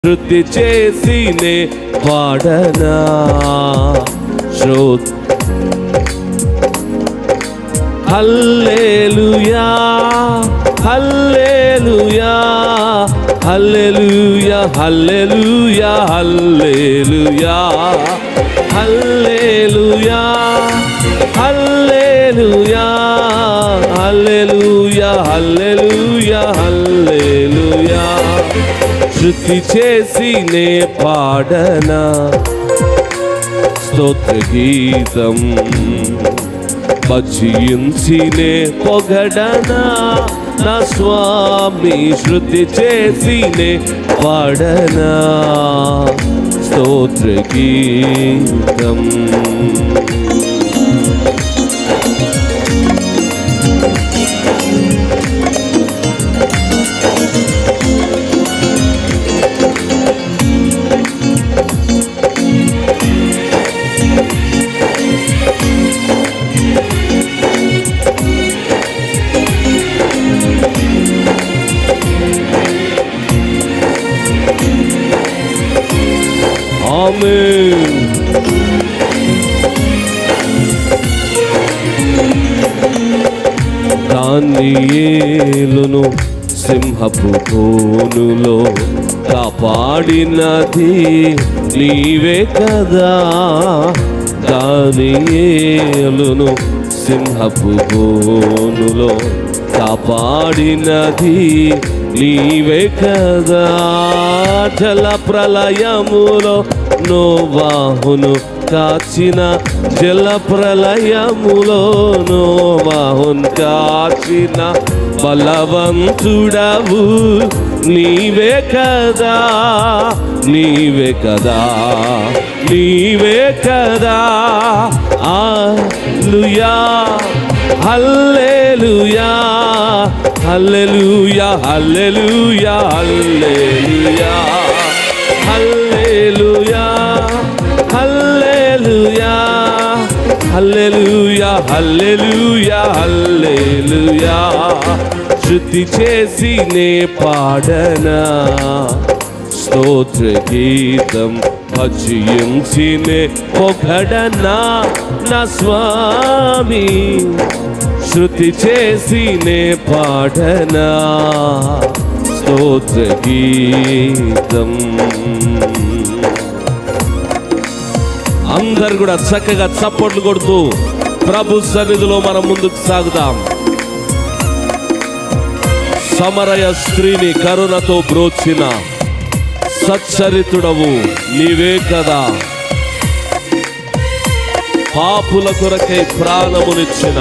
శృతి చేసినే పాడనా శ్రోత్ హల్లెలూయా హల్లెలూయా హల్లెలూయా హల్లెలూయా హల్లెలూయా హల్లెలూయా హల్లెలూయా హల్లెలూయా హల్లెలూయా హల్లెలూయా శృతి చేసి నే పాడనా స్తోత్ర గీతం భజించినే పొగడనా నా స్వామి శృతి చేసినే పాడనా స్తోత్ర గీతం ఆమేన్ దానియేలును సింహపు కోనులో కాపాడినది నీవే కదా దానియేలును సింహపు కోనులో కాపాడినది నీవే కదా జల ప్రళయములో నోవాహును కాచిన జల ప్రళయములో నోవాహున్ కాచిన బలవంతుడవు నీవే కదా నీవే కదా నీవే కదా ఆలుయా హల్లెలూయా హల్లెలూయా హల్లెలూయా హల్లెలూయా హల్లెలూయా హల్లెలూయా హల్లెలూయా హల్లెలూయా హల్లెలూయా శృతి చేసి నే పాడనా స్తోత్ర గీతం భజించినే పొగడనా నా స్వామి శృతి చేసినే పాడనా స్తోత్ర గీతం అందరు కూడా చక్కగా చప్పట్లు కొడుతూ ప్రభు సన్నిధిలో మనం ముందుకు సాగుదాం సమరయ స్త్రీని కరుణతో బ్రోచిన సచ్చరితుడవు నీవే కదా పాపుల కొరకై ప్రాణమునిచ్చిన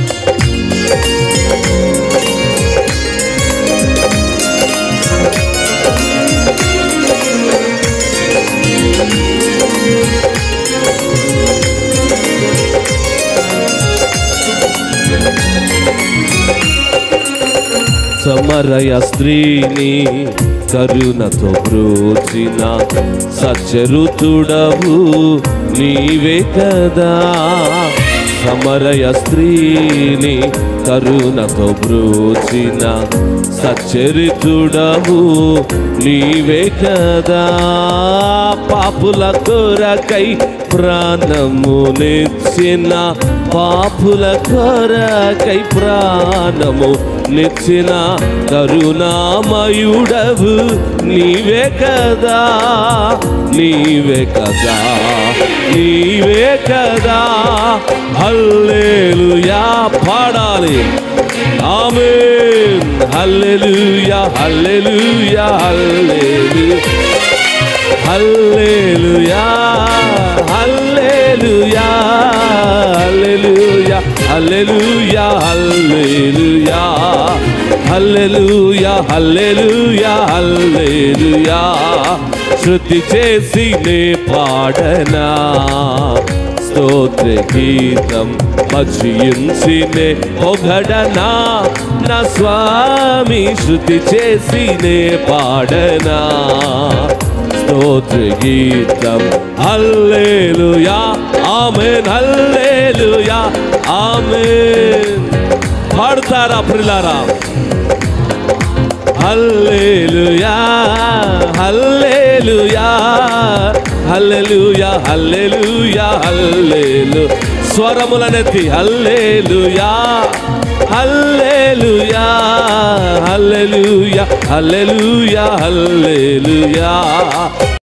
సమరయ స్త్రీని కరుణతో బ్రోచిన సచరుతుడవు నీవే కదా సమరయ స్త్రీని కరుణతో బ్రోచిన సచరితుడవు నీవే కదా పాపుల కొరకై ప్రాణము నిచ్చిన పాపుల కొరకై ప్రాణము నిచ్చిన కరుణామయుడవు నీవే కదా నీవే కదా నీవే కదా హల్లేలుయా పాడాలి ఆమేన్ హల్లెలూయా హల్లెలూయా హల్లెలూయా హల్లెలూయా హల్లెలూయా హల్లెలూయా హల్లెలూయా హల్లెలూయా హల్లెలూయా హల్లెలూయా శృతి చేసి నే పాడనా స్తోత్ర గీతం భజించినే పొగడనా నా స్వామి శృతి చేసినే పాడనా స్తోత్ర గీతం హల్లేలుయా ఆమెన్ హల్లేలుయా ఆమెన్ పాడతారా ప్రిలారా హల్లెలూయా హల్లెలూయా హల్లెలూయా హల్లెలూయా హల్లెలు స్వరములనెత్తి హల్లెలూయా హల్లెలూయా హల్లెలూయా హల్లెలూయా హల్లెలూయా